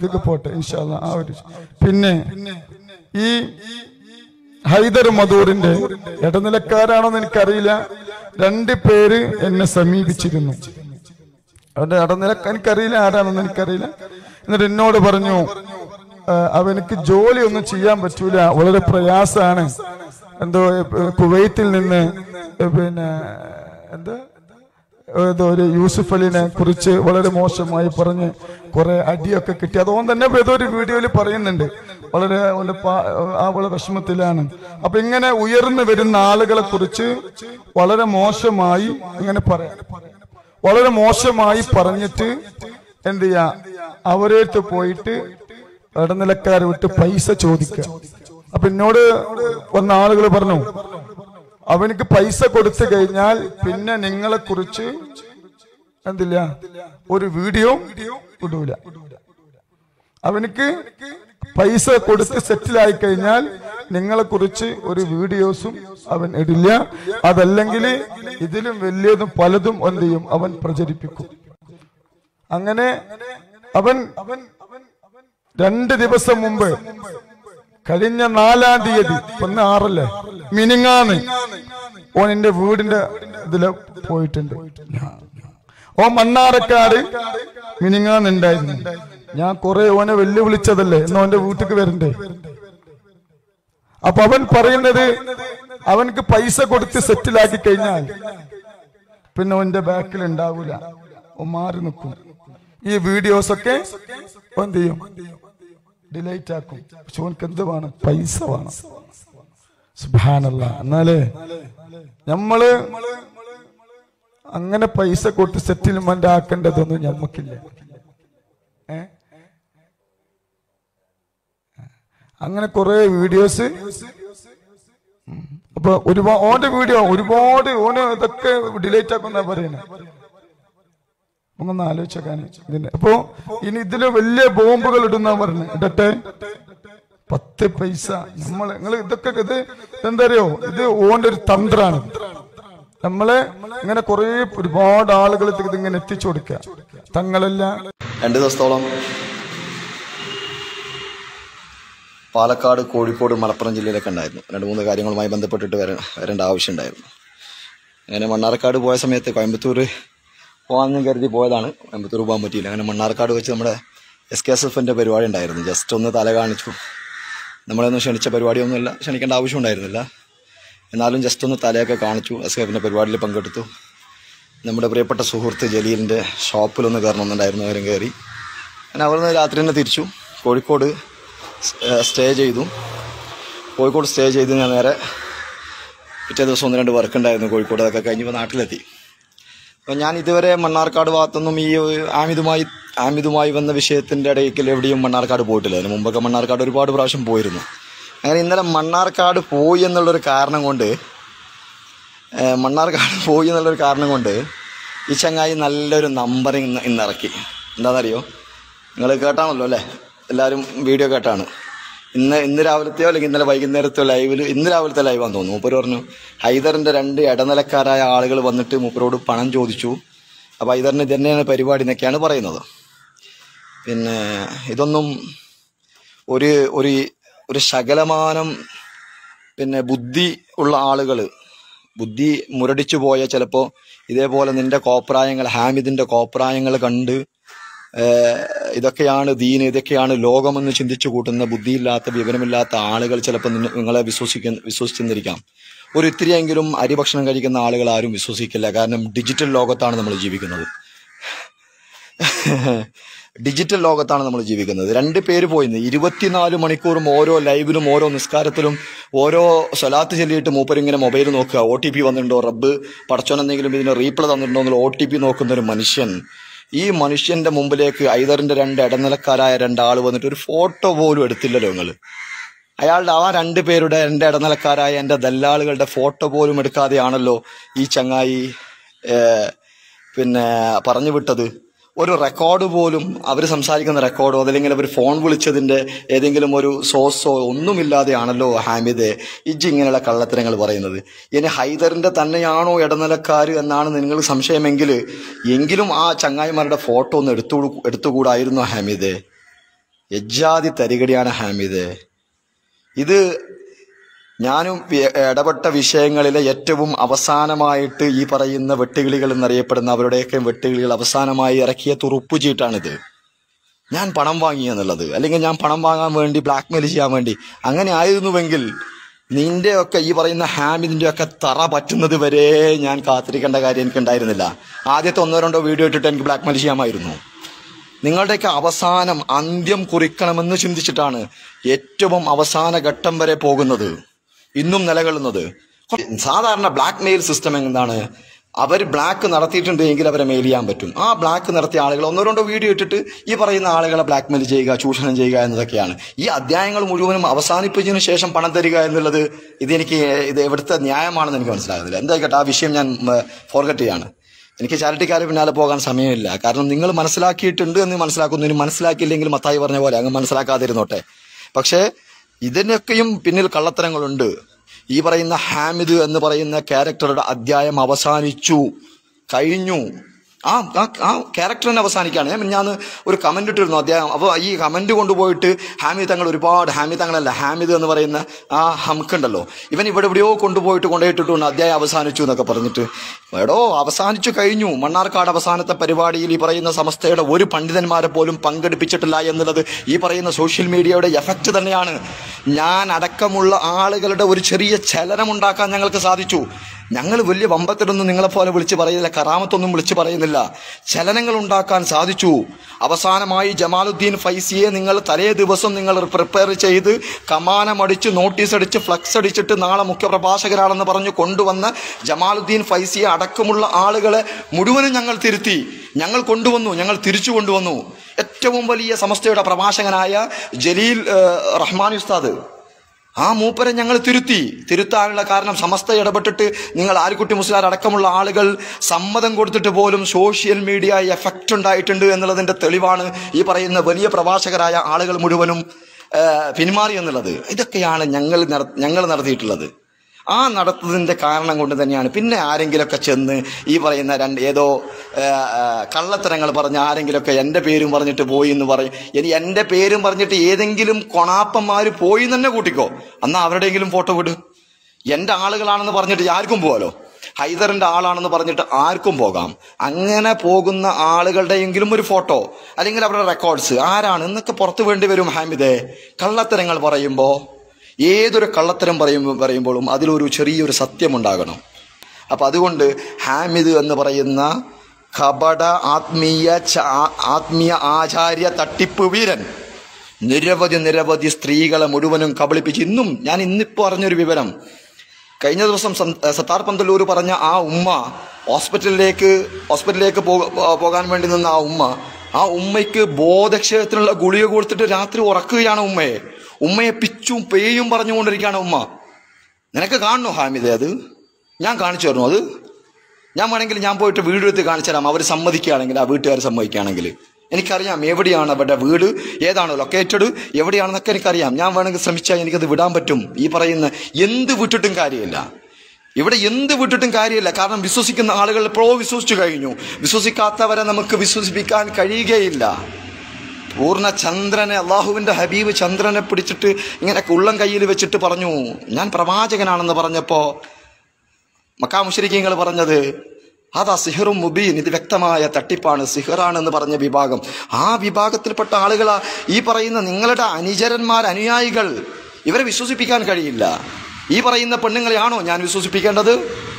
ഇതൊക്കെ പോട്ടെ ഇൻഷാല്ല ആ ഒരു പിന്നെ ഈ ഹൈദർ മധൂറിന്റെ ഇടനിലക്കാരാണോന്ന് എനിക്കറിയില്ല രണ്ട് പേര് എന്നെ സമീപിച്ചിരുന്നു അവന്റെ ഇടനിലക്ക എനിക്കറിയില്ല ആരാണെന്ന് എനിക്കറിയില്ല എന്നിട്ട് എന്നോട് പറഞ്ഞു "ആ, അവനക്ക് ജോലി ഒന്നും ചെയ്യാൻ പറ്റൂല വളരെ പ്രയാസാണ് എന്തോ ഏ, കുവൈത്തിൽ നിന്ന് ഏ, പിന്നെ എന്താ ഏതോ ഒരു യൂസുഫ് അലിനെ കുറിച്ച് വളരെ മോശമായി പറഞ്ഞ് കുറെ അടിയൊക്കെ കിട്ടി അതുകൊണ്ട് തന്നെ ഏതോ ഒരു വീഡിയോയിൽ പറയുന്നുണ്ട് വളരെ അവന്റെ പാ- ആ വളരെ വിഷമത്തിലാണ് അപ്പൊ ഇങ്ങനെ ഉയർന്നു വരുന്ന ആളുകളെ കുറിച്ച് വളരെ മോശമായി ഇങ്ങനെ പറയാം വളരെ മോശമായി പറഞ്ഞിട്ട് എന്ത് ചെയ്യാ അവരടുത്ത് പോയിട്ട് ഇടനിലക്കാരെ വിട്ട് പൈസ ചോദിക്കുക അപ്പൊ എന്നോട് വന്ന ആളുകൾ പറഞ്ഞു അവനക്ക് പൈസ കൊടുത്തു കഴിഞ്ഞാൽ പിന്നെ നിങ്ങളെ കുറിച്ച് എന്തില്ല ഒരു വീഡിയോ ഇടൂല അവനക്ക് പൈസ കൊടുത്ത് സെറ്റിലായി കഴിഞ്ഞാൽ നിങ്ങളെ കുറിച്ച് ഒരു വീഡിയോസും അവൻ ഇടില്ല അതല്ലെങ്കിൽ ഇതിലും വലിയതും പലതും എന്ത് ചെയ്യും അവൻ പ്രചരിപ്പിക്കും അങ്ങനെ അവൻ രണ്ട് ദിവസം മുമ്പ് കഴിഞ്ഞ നാലാം തീയതി ഒന്ന് ആറല്ലേ മിനിങ്ങാന്ന് ഓൻ എന്റെ വീടിന്റെ ഇതില് പോയിട്ടുണ്ട് ഓ മണ്ണാറക്കാട് മിനിങ്ങാന്നുണ്ടായിരുന്നു ഞാൻ കുറെ ഓനെ വെല്ലുവിളിച്ചതല്ലേ എന്നോ എന്റെ വീട്ടിക്ക് വരണ്ടേ അപ്പൊ അവൻ പറയുന്നത് അവൻക്ക് പൈസ കൊടുത്ത് സെറ്റിലാക്കി കഴിഞ്ഞാൽ പിന്നെ ഓന്റെ ബാക്കിൽ ഉണ്ടാവൂല ഓ മാറി നിൽക്കും ഈ വീഡിയോസ് ഒക്കെ ഓൻ എന്ത് ചെയ്യും ഡിലൈറ്റ് ആക്കും പക്ഷെ ഓനക്ക് എന്ത് വേണം പൈസ വേണം സുബാനല്ല എന്നാലേ നമ്മള് അങ്ങനെ പൈസ കൊടുത്ത് സെറ്റിൽമെന്റ് ആക്കേണ്ടതൊന്നും ഞമ്മക്കില്ല ഏ അങ്ങനെ കുറെ വീഡിയോസ് അപ്പൊ ഒരുപാട് ഓന്റെ വീഡിയോ ഒരുപാട് ഓന് ഇതൊക്കെ ഡിലേറ്റ് ആക്കുന്ന പറയുന്നത് നമുക്കൊന്ന് ആലോചിച്ചേക്കാൻ ഇതിന്റെ അപ്പൊ ഇനി ഇതില് വലിയ ബോംബുകൾ ഇടുന്ന പറഞ്ഞു ഇടട്ടെ പത്ത് പൈസ നമ്മൾ നിങ്ങൾ ഇതൊക്കെ ഇത് എന്താ അറിയോ ഇത് ഓന്റെ ഒരു തന്ത്രാണ് നമ്മളെ ഇങ്ങനെ കുറെ ഒരുപാട് ആളുകൾ ഇത് ഇങ്ങനെ എത്തിച്ചു കൊടുക്കുക തങ്ങളെല്ലാം രണ്ട് ദിവസത്തോളം പാലക്കാട് കോഴിക്കോട് മലപ്പുറം ജില്ലയിലൊക്കെ ഉണ്ടായിരുന്നു രണ്ട് മൂന്ന് കാര്യങ്ങളുമായി ബന്ധപ്പെട്ടിട്ട് വര വരേണ്ട ആവശ്യമുണ്ടായിരുന്നു അങ്ങനെ മണ്ണാർക്കാട് പോയ സമയത്ത് കോയമ്പത്തൂർ പോകാമെന്ന് കരുതി പോയതാണ് കോയമ്പത്തൂർ പോകാൻ പറ്റിയില്ല അങ്ങനെ മണ്ണാർക്കാട് വെച്ച് നമ്മുടെ എസ് കെ എസ് എഫിൻ്റെ പരിപാടി ഉണ്ടായിരുന്നു ജസ്റ്റ് ഒന്ന് തല കാണിച്ചു നമ്മളൊന്നും ക്ഷണിച്ച പരിപാടിയൊന്നുമില്ല ക്ഷണിക്കേണ്ട ആവശ്യമുണ്ടായിരുന്നില്ല എന്നാലും ജസ്റ്റ് ഒന്ന് തലയൊക്കെ കാണിച്ചു എസ് കെ എഫിൻ്റെ പരിപാടിയിൽ പങ്കെടുത്തു നമ്മുടെ പ്രിയപ്പെട്ട സുഹൃത്ത് ജലീലിൻ്റെ ഷോപ്പിലൊന്ന് കയറണമെന്നുണ്ടായിരുന്നു അവരും കയറി അങ്ങനെ അവിടുന്ന് രാത്രി തന്നെ തിരിച്ചു കോഴിക്കോട് സ്റ്റേ ചെയ്തു കോഴിക്കോട് സ്റ്റേ ചെയ്ത് ഞാൻ നേരെ പിറ്റേ ദിവസം ഒന്ന് രണ്ട് വർക്ക് ഉണ്ടായിരുന്നു കോഴിക്കോട് അതൊക്കെ കഴിഞ്ഞപ്പോൾ നാട്ടിലെത്തി അപ്പം ഞാൻ ഇതുവരെ മണ്ണാർക്കാട് ഭാഗത്തൊന്നും ഈ ആമിതുമായി ആമിതുമായി വന്ന വിഷയത്തിൻ്റെ ഇടയ്ക്ക് എവിടെയും മണ്ണാർക്കാട് പോയിട്ടില്ല അതിന് മുമ്പൊക്കെ മണ്ണാർക്കാട് ഒരുപാട് പ്രാവശ്യം പോയിരുന്നു അങ്ങനെ ഇന്നലെ മണ്ണാർക്കാട് പോയി എന്നുള്ളൊരു കാരണം കൊണ്ട് ഏഹ് മണ്ണാർക്കാട് പോയി എന്നുള്ളൊരു കാരണം കൊണ്ട് ഈ ചങ്ങായി നല്ലൊരു നമ്പർ ഇന്ന് ഇന്നിറക്കി എന്താണെന്നറിയോ നിങ്ങൾ കേട്ടാണല്ലോ അല്ലേ എല്ലാവരും വീഡിയോ കേട്ടാണ് ഇന്ന് ഇന്ന് രാവിലത്തെയോ അല്ലെങ്കിൽ ഇന്നലെ വൈകുന്നേരത്തെയോ ലൈവിൽ ഇന്ന് രാവിലത്തെ ലൈവാന്ന് തോന്നുന്നു മൂപ്പര് പറഞ്ഞു ഹൈദറിന്റെ രണ്ട് ഇടനിലക്കാരായ ആളുകൾ വന്നിട്ട് മൂപ്പരോട് പണം ചോദിച്ചു അപ്പോൾ ഹൈദറിന് ഇത് തന്നെയാണ് പരിപാടി എന്നൊക്കെയാണ് പറയുന്നത് പിന്നെ ഇതൊന്നും ഒരു ഒരു ഒരു ശകലമാനം പിന്നെ ബുദ്ധി ഉള്ള ആളുകൾ ബുദ്ധി മുരടിച്ചു പോയ ചിലപ്പോൾ ഇതേപോലെ നിന്റെ കോപ്രായങ്ങൾ ഹാമിദിന്റെ കോപ്രായങ്ങൾ കണ്ട് ഏഹ്, ഇതൊക്കെയാണ് ദീന് ഇതൊക്കെയാണ് ലോകമെന്ന് ചിന്തിച്ചു കൂട്ടുന്ന ബുദ്ധിയില്ലാത്ത വിവരമില്ലാത്ത ആളുകൾ ചിലപ്പോൾ നിന്നെ- നിങ്ങളെ വിശ്വസിക്കുന്ന വിശ്വസിച്ചെന്നിരിക്കാം ഒരു ഇത്തിരിയെങ്കിലും അരിഭക്ഷണം കഴിക്കുന്ന ആളുകൾ ആരും വിശ്വസിക്കില്ല കാരണം ഡിജിറ്റൽ ലോകത്താണ് നമ്മൾ ജീവിക്കുന്നത് ഡിജിറ്റൽ ലോകത്താണ് നമ്മൾ ജീവിക്കുന്നത് രണ്ട് പേര് പോയിന്ന് ഇരുപത്തിനാല് മണിക്കൂറും ഓരോ ലൈവിലും ഓരോ നിസ്കാരത്തിലും ഓരോ സ്വലാത്ത് ചൊല്ലിയിട്ട് മൂപ്പരിങ്ങനെ മൊബൈൽ നോക്കുക ഒ ടി പി വന്നിട്ടുണ്ടോ റബ്ബ് പടച്ചോൻ എന്തെങ്കിലും ഇതിന് റീപ്ലൈ തന്നിട്ടുണ്ടോ എന്നുള്ള ഒ ടി പി നോക്കുന്ന ഒരു മനുഷ്യൻ ഈ മനുഷ്യന്റെ മുമ്പിലേക്ക് ഐതറിന്റെ രണ്ട് ഇടനിലക്കാരായ രണ്ടാൾ വന്നിട്ട് ഒരു ഫോട്ടോ പോലും എടുത്തില്ലല്ലോ നിങ്ങൾ അയാളുടെ ആ രണ്ട് പേരുടെ എൻ്റെ ഇടനിലക്കാരായ എൻ്റെ ദല്ലാളുകളുടെ ഫോട്ടോ പോലും എടുക്കാതെയാണല്ലോ ഈ ചങ്ങായി ഏഹ്, പിന്നെ പറഞ്ഞു വിട്ടത് ഒരു റെക്കോർഡ് പോലും അവർ സംസാരിക്കുന്ന റെക്കോർഡോ അതല്ലെങ്കിൽ അവർ ഫോൺ വിളിച്ചതിൻ്റെ ഏതെങ്കിലും ഒരു സോഴ്സോ ഒന്നുമില്ലാതെയാണല്ലോ ഹാമിദ് ഇജ്ജ് ഇങ്ങനെയുള്ള കള്ളത്തരങ്ങൾ പറയുന്നത് ഇനി ഹൈദറിന്റെ തന്നെയാണോ ഇടനിലക്കാർ എന്നാണ് നിങ്ങൾ സംശയമെങ്കിൽ എങ്കിലും ആ ചങ്ങായിമാരുടെ ഫോട്ടോ ഒന്ന് എടുത്തു എടുത്തുകൂടായിരുന്നു ഹാമിദ് എജ്ജാതി തരികടിയാണ് ഹാമിദ് ഇത് ഞാനും വി- ഇടപെട്ട വിഷയങ്ങളിലെ ഏറ്റവും അവസാനമായിട്ട് ഈ പറയുന്ന വെട്ടുകിളികൾ എന്നറിയപ്പെടുന്ന അവരുടെയൊക്കെ വെട്ടുകിളികൾ അവസാനമായി ഇറക്കിയ തുറുപ്പു ചീട്ടാണിത് ഞാൻ പണം വാങ്ങി എന്നുള്ളത് അല്ലെങ്കിൽ ഞാൻ പണം വാങ്ങാൻ വേണ്ടി ബ്ലാക്ക് മെയിൽ ചെയ്യാൻ വേണ്ടി അങ്ങനെ ആയിരുന്നുവെങ്കിൽ നിന്റെ ഒക്കെ ഈ പറയുന്ന ഹാമിദിന്റെ ഒക്കെ തറ പറ്റുന്നത് വരെ ഞാൻ കാത്തിരിക്കേണ്ട കാര്യം എനിക്ക് ഉണ്ടായിരുന്നില്ല ആദ്യത്തെ ഒന്നോ രണ്ടോ വീഡിയോ ഇട്ടിട്ട് എനിക്ക് ബ്ലാക്ക് മെയിൽ ചെയ്യാമായിരുന്നു നിങ്ങളുടെയൊക്കെ അവസാനം അന്ത്യം കുറിക്കണമെന്ന് ചിന്തിച്ചിട്ടാണ് ഏറ്റവും അവസാന ഘട്ടം വരെ പോകുന്നത് ഇന്നും നിലകൊള്ളുന്നത് സാധാരണ ബ്ലാക്ക് മെയിൽ സിസ്റ്റം എന്താണ് അവർ ബ്ലാക്ക് നടത്തിയിട്ടുണ്ട് എങ്കിൽ അവരെ മെയിൽ ചെയ്യാൻ പറ്റും ആ ബ്ലാക്ക് നടത്തിയ ആളുകൾ ഒന്നോ രണ്ടോ വീഡിയോ ഇട്ടിട്ട് ഈ പറയുന്ന ആളുകളെ ബ്ലാക്ക് മെയിൽ ചെയ്യുക ചൂഷണം ചെയ്യുക എന്നതൊക്കെയാണ് ഈ അധ്യായങ്ങൾ മുഴുവനും അവസാനിപ്പിച്ചതിന് ശേഷം പണം തരിക എന്നുള്ളത് ഇതെനിക്ക് ഇത് എവിടുത്തെ ന്യായമാണെന്ന് എനിക്ക് മനസ്സിലാകുന്നില്ല എന്തായിക്കട്ടെ ആ വിഷയം ഞാൻ ഫോർഗറ്റ് ചെയ്യാണ് എനിക്ക് ചാരിറ്റിക്കാരെ പിന്നാലെ പോകാൻ സമയമില്ല കാരണം നിങ്ങൾ മനസ്സിലാക്കിയിട്ടുണ്ട് എന്ന് മനസ്സിലാക്കുന്നതിന് മനസ്സിലാക്കിയില്ലെങ്കിൽ മത്തായി പറഞ്ഞ പോലെ അങ്ങ് മനസ്സിലാക്കാതിരുന്നോട്ടെ പക്ഷേ ഇതിനൊക്കെയും പിന്നിൽ കള്ളത്തരങ്ങളുണ്ട് ഈ പറയുന്ന ഹാമിദ് എന്ന് പറയുന്ന ക്യാരക്ടറുടെ അധ്യായം അവസാനിച്ചു കഴിഞ്ഞു ആ ആ- ആ ക്യാരക്ടർ തന്നെ അവസാനിക്കുകയാണ് ഞാൻ ഞാൻ ഒരു കമന്റ് ഇട്ടിരുന്നു അദ്ദേഹം അപ്പോൾ ഈ കമന്റ് കൊണ്ടുപോയിട്ട് ഹാമിദ് തങ്ങൾ ഒരുപാട് ഹാമിദ് തങ്ങളല്ല ഹാമിദ് എന്ന് പറയുന്ന ആ ഹംക്ക് ഉണ്ടല്ലോ ഇവൻ ഇവിടെ എവിടെയോ കൊണ്ടുപോയിട്ട് കൊണ്ടുപോയിട്ടിട്ടുണ്ട് അധ്യായം അവസാനിച്ചു എന്നൊക്കെ പറഞ്ഞിട്ട് എടോ അവസാനിച്ചു കഴിഞ്ഞു മണ്ണാർക്കാട് അവസാനത്തെ പരിപാടിയിൽ ഈ പറയുന്ന സമസ്തയുടെ ഒരു പണ്ഡിതന്മാരെ പോലും പങ്കെടുപ്പിച്ചിട്ടില്ല എന്നുള്ളത് ഈ പറയുന്ന സോഷ്യൽ മീഡിയയുടെ എഫക്റ്റ് തന്നെയാണ് ഞാൻ അടക്കമുള്ള ആളുകളുടെ ഒരു ചെറിയ ചലനം ഉണ്ടാക്കാൻ ഞങ്ങൾക്ക് സാധിച്ചു ഞങ്ങൾ വലിയ വമ്പത്തിലൊന്നും നിങ്ങളെപ്പോലെ വിളിച്ച് പറയുന്നില്ല കറാമത്തൊന്നും വിളിച്ച് പറയുന്നില്ല ചലനങ്ങൾ ഉണ്ടാക്കാൻ സാധിച്ചു അവസാനമായി ജമാലുദ്ദീൻ ഫൈസിയെ നിങ്ങൾ തലേ ദിവസം നിങ്ങൾ പ്രിപ്പയർ ചെയ്ത് കമാനമടിച്ച് നോട്ടീസ് അടിച്ച് ഫ്ലക്സ് അടിച്ചിട്ട് നാളെ മുഖ്യപ്രഭാഷകരാണെന്ന് പറഞ്ഞ് കൊണ്ടുവന്ന ജമാലുദ്ദീൻ ഫൈസിയെ അടക്കമുള്ള ആളുകളെ മുഴുവനും ഞങ്ങൾ തിരുത്തി ഞങ്ങൾ കൊണ്ടുവന്നു ഞങ്ങൾ തിരിച്ചു കൊണ്ടുവന്നു ഏറ്റവും വലിയ സമസ്തയുടെ പ്രഭാഷകനായ ജലീൽ ഏഹ്, റഹ്മാൻ ഉസ്താദ് ആ മൂപ്പരെ ഞങ്ങൾ തിരുത്തി തിരുത്താനുള്ള കാരണം സമസ്ത ഇടപെട്ടിട്ട് നിങ്ങൾ ആലിക്കുട്ടി മുസ്ലാർ അടക്കമുള്ള ആളുകൾ സമ്മതം കൊടുത്തിട്ട് പോലും സോഷ്യൽ മീഡിയ എഫക്റ്റ് ഉണ്ടായിട്ടുണ്ട് എന്നുള്ളതിന്റെ തെളിവാണ് ഈ പറയുന്ന വലിയ പ്രഭാഷകരായ ആളുകൾ മുഴുവനും ആ, പിന്മാറി എന്നുള്ളത് ഇതൊക്കെയാണ് ഞങ്ങൾ നട- ഞങ്ങൾ നടത്തിയിട്ടുള്ളത് ആ നടത്തുന്നതിന്റെ കാരണം കൊണ്ട് തന്നെയാണ് പിന്നെ ആരെങ്കിലുമൊക്കെ ചെന്ന് ഈ പറയുന്ന രണ്ട് ഏതോ ആ, ആ, കള്ളത്തരങ്ങൾ പറഞ്ഞ് ആരെങ്കിലുമൊക്കെ എൻ്റെ പേരും പറഞ്ഞിട്ട് പോയി എന്ന് പറയും ഇനി എൻ്റെ പേരും പറഞ്ഞിട്ട് ഏതെങ്കിലും കൊണാപ്പന്മാർ പോയി എന്ന് തന്നെ കൂട്ടിക്കോ എന്നാൽ അവരുടെയെങ്കിലും ഫോട്ടോ വിട് എൻ്റെ ആളുകളാണെന്ന് പറഞ്ഞിട്ട് ആർക്കും പോകാലോ ഹൈദറിന്റെ ആളാണെന്ന് പറഞ്ഞിട്ട് ആർക്കും പോകാം അങ്ങനെ പോകുന്ന ആളുകളുടെയെങ്കിലും ഒരു ഫോട്ടോ അല്ലെങ്കിൽ അവരുടെ റെക്കോർഡ്സ് ആരാണ് എന്നൊക്കെ പുറത്തു വേണ്ടി വരും ഹാമിദേ കള്ളത്തരങ്ങൾ പറയുമ്പോൾ ഏതൊരു കള്ളത്തരം പറയുമ്പോൾ പറയുമ്പോഴും അതിലൊരു ചെറിയൊരു സത്യമുണ്ടാകണം അപ്പം അതുകൊണ്ട് ഹാമിദ് എന്ന് പറയുന്ന കപട ആത്മീയ ച- ആ- ആത്മീയ ആചാര്യ തട്ടിപ്പ് വീരൻ നിരവധി നിരവധി സ്ത്രീകളെ മുഴുവനും കബളിപ്പിച്ച് ഇന്നും ഞാൻ ഇന്നിപ്പോൾ അറിഞ്ഞൊരു വിവരം കഴിഞ്ഞ ദിവസം സം- സത്താർ പന്തല്ലൂർ പറഞ്ഞ ആ ഉമ്മ ഹോസ്പിറ്റലിലേക്ക് ഹോസ്പിറ്റലിലേക്ക് പോ- പോകാൻ വേണ്ടി നിന്ന ആ ഉമ്മ ആ ഉമ്മയ്ക്ക് ബോധക്ഷയത്തിനുള്ള ഗുളിക കൊടുത്തിട്ട് രാത്രി ഉറക്കുകയാണ് ഉമ്മയെ ഉമ്മയെ പിച്ചും പേയും പറഞ്ഞുകൊണ്ടിരിക്കുകയാണ് ഉമ്മ നിനക്ക് കാണണോ ഹാമിദേ അത് ഞാൻ കാണിച്ചു തരണോ അത് ഞാൻ വേണമെങ്കിൽ ഞാൻ പോയിട്ട് വീട് എടുത്ത് കാണിച്ചു തരാം അവർ സമ്മതിക്കുകയാണെങ്കിൽ ആ വീട്ടുകാർ സമ്മതിക്കുകയാണെങ്കിൽ എനിക്കറിയാം എവിടെയാണ് അവരുടെ വീട് ഏതാണ് ലൊക്കേറ്റഡ് എവിടെയാണെന്നൊക്കെ എനിക്കറിയാം ഞാൻ വേണമെങ്കിൽ ശ്രമിച്ചാൽ എനിക്കത് വിടാൻ പറ്റും ഈ പറയുന്ന എന്ത് വിട്ടിട്ടും കാര്യമില്ല ഇവിടെ എന്ത് വിട്ടിട്ടും കാര്യമില്ല കാരണം വിശ്വസിക്കുന്ന ആളുകൾ പ്രോ വിശ്വസിച്ചു കഴിഞ്ഞു വിശ്വസിക്കാത്തവരെ നമുക്ക് വിശ്വസിപ്പിക്കാൻ കഴിയുകയില്ല പൂർണ്ണ ചന്ദ്രനെ അള്ളാഹുവിന്റെ ഹബീബ് ചന്ദ്രനെ പിടിച്ചിട്ട് ഇങ്ങനെ ഉള്ളം കയ്യിൽ വെച്ചിട്ട് പറഞ്ഞു ഞാൻ പ്രവാചകനാണെന്ന് പറഞ്ഞപ്പോ മക്കാ മുഷരിക്കങ്ങൾ പറഞ്ഞത് അതാ സിഹറും മുബീൻ ഇത് വ്യക്തമായ തട്ടിപ്പാണ് സിഹറാണെന്ന് പറഞ്ഞ വിഭാഗം ആ വിഭാഗത്തിൽപ്പെട്ട ആളുകളാ ഈ പറയുന്ന നിങ്ങളുടെ അനുചരന്മാർ അനുയായികൾ ഇവരെ വിശ്വസിപ്പിക്കാൻ കഴിയില്ല ഈ പറയുന്ന പെണ്ണുങ്ങളെയാണോ ഞാൻ വിശ്വസിപ്പിക്കേണ്ടത്